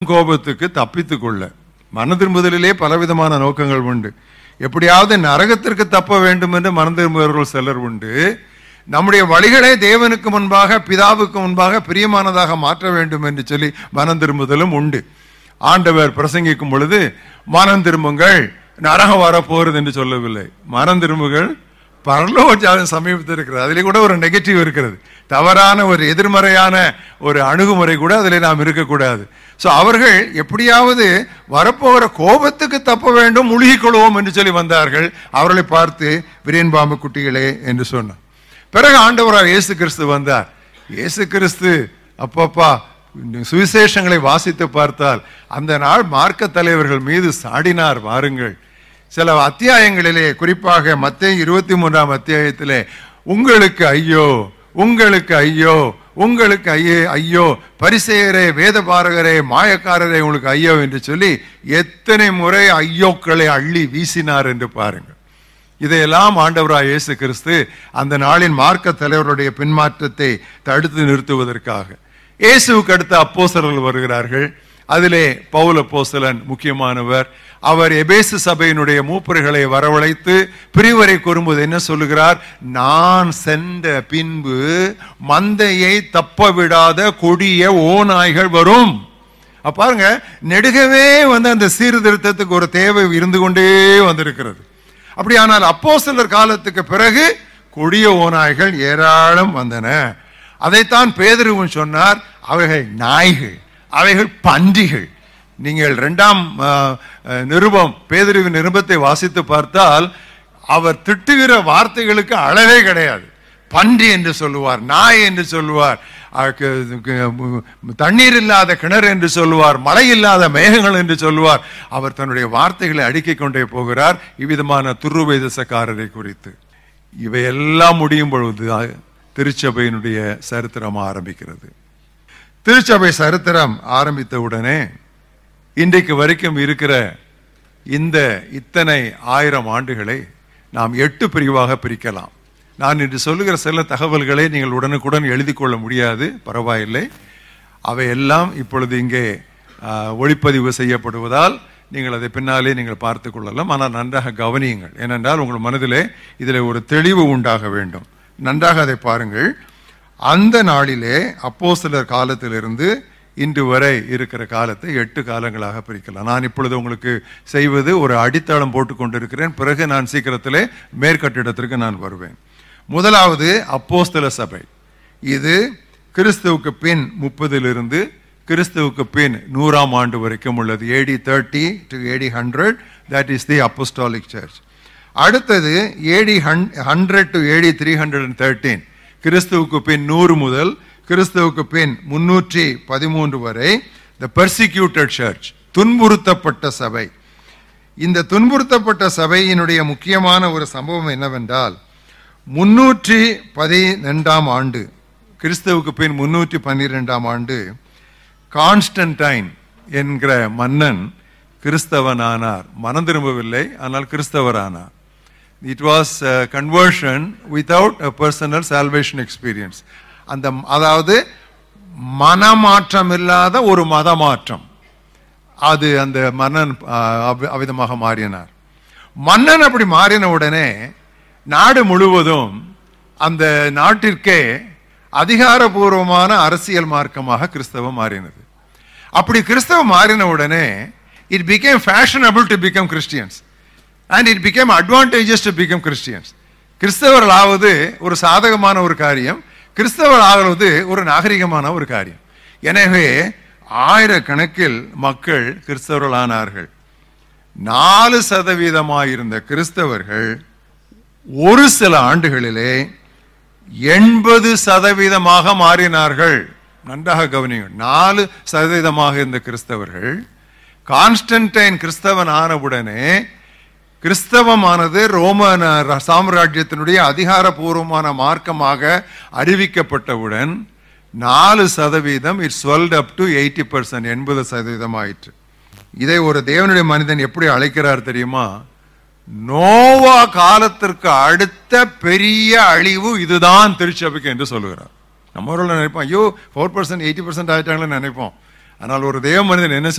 கோபத்துக்கு தப்பித்துக் கொள்ள மன திரும்புதலிலே பலவிதமான நோக்கங்கள் உண்டு எப்படியாவது நரகத்திற்கு தப்ப வேண்டும் என்று மனம் திரும்புபவர்கள் சிலர் உண்டு நம்முடைய வழிகளை தேவனுக்கு முன்பாக பிதாவுக்கு முன்பாக பிரியமானதாக மாற்ற வேண்டும் என்று சொல்லி மனம் திரும்புதலும் உண்டு ஆண்டவர் பிரசங்கிக்கும் பொழுது மனம் திரும்புங்கள் நரகம் வரப்போகிறது என்று சொல்லவில்லை மனம் திரும்புகள் பரலோக ஜாதகம் சமீபத்தில் இருக்கிறது அதிலே கூட ஒரு நெகட்டிவ் இருக்கிறது தவறான ஒரு எதிர்மறையான ஒரு அணுகுமுறை கூட அதில் நாம் இருக்கக்கூடாது ஸோ அவர்கள் எப்படியாவது வரப்போகிற கோபத்துக்கு தப்ப வேண்டும் முழுகிக் கொள்வோம் என்று சொல்லி வந்தார்கள் அவர்களை பார்த்து விரியன் பாம்பு குட்டிகளே என்று சொன்னார் பிறகு ஆண்டவரார் இயேசு கிறிஸ்து வந்தார் இயேசு கிறிஸ்து அப்பப்பா சுவிசேஷங்களை வாசித்து பார்த்தால் அந்த நாள் மார்க்க தலைவர்கள் மீது சாடினார் வாருங்கள் சில அத்தியாயங்களிலே குறிப்பாக மத்திய இருபத்தி மூன்றாம் அத்தியாயத்திலே உங்களுக்கு ஐயோ உங்களுக்கு ஐயோ உங்களுக்கு ஐயே ஐயோ பரிசெயரே வேதபாரகரே மாயக்காரரே உங்களுக்கு ஐயோ என்று சொல்லி எத்தனை முறை ஐயோக்களை அள்ளி வீசினார் என்று பாருங்கள் இதையெல்லாம் ஆண்டவராய் இயேசு கிறிஸ்து அந்த நாளின் மார்க்க தலைவருடைய பின்மாற்றத்தை தடுத்து நிறுத்துவதற்காக இயேசுவுக்கு அடுத்த அப்போஸ்தலர்கள் வருகிறார்கள் அதிலே பவுல் அப்போஸ்தலன் முக்கியமானவர் அவர் எபேசு சபையினுடைய மூப்பர்களை வரவழைத்து பிரிவரை கூறும்போது என்ன சொல்லுகிறார் நான் சென்ற பின்பு மந்தையை தப்ப விடாத கொடிய ஓநாய்கள் வரும் அப்ப பாருங்க நெடுகவே வந்து அந்த சீர்திருத்தத்துக்கு ஒரு தேவை இருந்து கொண்டே வந்திருக்கிறது அப்படியானால் அப்போ சிலர் காலத்துக்கு பிறகு கொடிய ஓநாய்கள் ஏராளம் வந்தன அதைத்தான் பேதருவும் சொன்னார் அவைகள் நாய்கள் அவைகள் பன்றிகள் நீங்கள் இரண்டாம் அஹ், அஹ், நிருபம் பேதருவின் நிருபத்தை வாசித்து பார்த்தால் அவர் திட்டுகிற வார்த்தைகளுக்கு அளவே கிடையாது பன்றி என்று சொல்லுவார் நாய் என்று சொல்லுவார் அஹ், க- க- தண்ணீர் இல்லாத கிணறு என்று சொல்லுவார் மழை இல்லாத மேகங்கள் என்று சொல்லுவார் அவர் தன்னுடைய வார்த்தைகளை அடுக்கிக் கொண்டே போகிறார் இவ்விதமான துருவேதசக்காரரை குறித்து இவையெல்லாம் முடியும் பொழுது அஹ், திருச்சபையினுடைய சரித்திரம் ஆரம்பிக்கிறது திருச்சபை சரித்திரம் ஆரம்பித்த உடனே இன்றைக்கு வரைக்கும் இருக்கிற இந்த இத்தனை ஆயிரம் ஆண்டுகளை நாம் எட்டு பிரிவாக பிரிக்கலாம் நான் இன்று சொல்லுகிற சில தகவல்களை நீங்கள் உடனுக்குடன் எழுதி கொள்ள முடியாது பரவாயில்லை அவையெல்லாம் இப்பொழுது இங்கே ஆ, ஒளிப்பதிவு செய்யப்படுவதால் நீங்கள் அதை பின்னாலே நீங்கள் பார்த்து கொள்ளலாம் ஆனால் நன்றாக கவனியுங்கள் ஏனென்றால் உங்கள் மனதிலே இதில் ஒரு தெளிவு உண்டாக வேண்டும் நன்றாக அதை பாருங்கள் அந்த நாளிலே அப்போஸ்தலர் காலத்திலிருந்து இன்று வரை இருக்கிற காலத்தை எட்டு காலங்களாக பிரிக்கலாம் நான் இப்பொழுது உங்களுக்கு செய்வது ஒரு அடித்தளம் போட்டு கொண்டிருக்கிறேன் பிறகு நான் சீக்கிரத்திலே மேற்கட்டிடத்திற்கு நான் வருவேன் முதலாவது அப்போஸ்தல சபை இது கிறிஸ்துவுக்கு பின் முப்பதிலிருந்து கிறிஸ்துவுக்கு பின் நூறாம் ஆண்டு வரைக்கும் உள்ளது AD thirty two AD hundred that is the apostolic church அடுத்தது AD hundred two AD three hundred and thirteen கிறிஸ்துவுக்கு பின் நூறு முதல் கிறிஸ்துவுக்கு பின் முன்னூற்றி பதிமூன்று வரை த பர்சிக்யூட்டட் சர்ச் துன்புறுத்தப்பட்ட சபை இந்த துன்புறுத்தப்பட்ட சபையினுடைய முக்கியமான ஒரு சம்பவம் என்னவென்றால் முன்னூற்றி பதினெண்டாம் ஆண்டு கிறிஸ்துவுக்கு பின் முன்னூற்றி பன்னிரெண்டாம் ஆண்டு கான்ஸ்டன்டைன் என்கிற மன்னன் கிறிஸ்தவனானார் மனம் திரும்பவில்லை ஆனால் கிறிஸ்தவரானார் it was conversion without a personal salvation experience அந்த அதாவது மனமாற்றம் இல்லாத ஒரு மதமாற்றம் அது அந்த மன்னன் அஹ், அவ்வி- அவ்விதமாக மாறினார் மன்னன் அப்படி மாறின உடனே நாடு முழுவதும் அந்த நாட்டிற்கே அதிகாரபூர்வமான அரசியல் மார்க்கமாக கிறிஸ்தவம் மாறினது அப்படி கிறிஸ்தவம் மாறின உடனே it became fashionable to become Christians and it became advantages to become Christians கிறிஸ்தவர்கள் ஆவது ஒரு சாதகமான ஒரு காரியம் கிறிஸ்தவர் ஆகிறது ஒரு நாகரிகமான ஒரு காரியம் எனவே ஆயிரக்கணக்கில் மக்கள் கிறிஸ்தவர்களானார்கள் நாலு சதவீதமாயிருந்த கிறிஸ்தவர்கள் ஒரு சில ஆண்டுகளிலே எண்பது சதவீதமாக மாறினார்கள் நன்றாக கவனியுங்கள் நாலு சதவீதமாக இருந்த கிறிஸ்தவர்கள் கான்ஸ்டன்டைன் கிறிஸ்தவன் ஆனவுடனே கிறிஸ்தவமானது ரோம ந- சாம்ராஜ்யத்தினுடைய அதிகாரபூர்வமான மார்க்கமாக அறிவிக்கப்பட்டவுடன் நாலு சதவீதம் it's swelled up to eighty percent எண்பது சதவீதம் ஆயிற்று இதை ஒரு தேவனுடைய மனிதன் எப்படி அழைக்கிறார் தெரியுமா நோவா காலத்திற்கு அடுத்த பெரிய அழிவு இதுதான் திருச்சபைக்கு என்று சொல்லுகிறார் நம்ம ஊரில் நினைப்போம் ஐயோ ஃபோர் பர்சன்ட் எயிட்டி பர்சன்ட் ஆயிட்டாங்களே நினைப்போம் ஆனால் ஒரு தேவ மனிதன் என்ன